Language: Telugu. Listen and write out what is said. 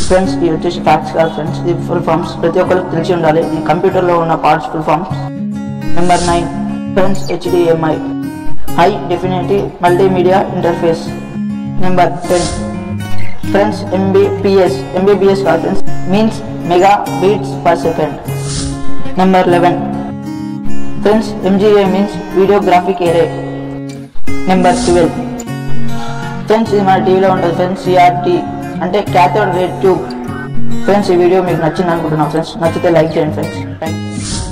ఫ్రెండ్స్ ఇది వచ్చేసి ఫ్యాక్ట్స్ కాదు ఫ్రెండ్స్ ఇది ఫుల్ ఫామ్స్ ప్రతి ఒక్కరికి తెలిసి ఉండాలి ఈ కంప్యూటర్లో ఉన్న parts full forms number nine friends HDMI high definition multimedia interface number ten friends Mbps MBBS కాదు friends means mega beats per second number eleven friends MGA means videographic array number twelve friends ఇది మన టీవీలో ఉంటుంది ఫ్రెండ్స్ సిఆర్టీ అంటే క్యాథోడ్ రేట్ ట్యూబ్ ఫ్రెండ్స్ ఈ వీడియో మీకు నచ్చింది అనుకుంటున్నాను ఫ్రెండ్స్ నచ్చితే లైక్ చేయండి ఫ్రెండ్స్ థ్యాంక్ యూ